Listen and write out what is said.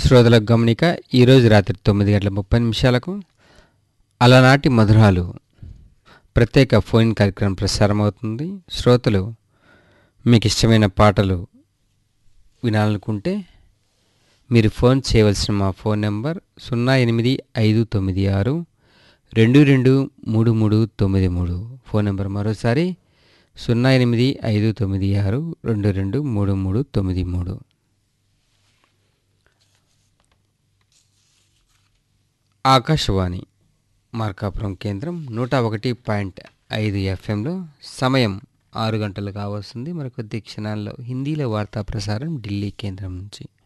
శ్రోతలకు గమనిక ఈరోజు రాత్రి తొమ్మిది గంటల ముప్పై నిమిషాలకు అలనాటి మధురాలు ప్రత్యేక ఫోన్ కార్యక్రమం ప్రసారం అవుతుంది శ్రోతలు మీకు ఇష్టమైన పాటలు వినాలనుకుంటే మీరు ఫోన్ చేయవలసిన మా ఫోన్ నెంబర్ సున్నా ఎనిమిది ఐదు తొమ్మిది ఆరు రెండు రెండు మూడు మూడు తొమ్మిది మూడు ఫోన్ నెంబర్ మరోసారి సున్నా ఎనిమిది ఐదు తొమ్మిది ఆరు రెండు రెండు మూడు మూడు తొమ్మిది మూడు ఆకాశవాణి మార్కాపురం కేంద్రం నూట ఒకటి పాయింట్ ఐదు ఎఫ్ఎంలో సమయం ఆరు గంటలు కావస్తుంది మరికొద్ది క్షణాల్లో హిందీలో వార్తా ప్రసారం ఢిల్లీ కేంద్రం నుంచి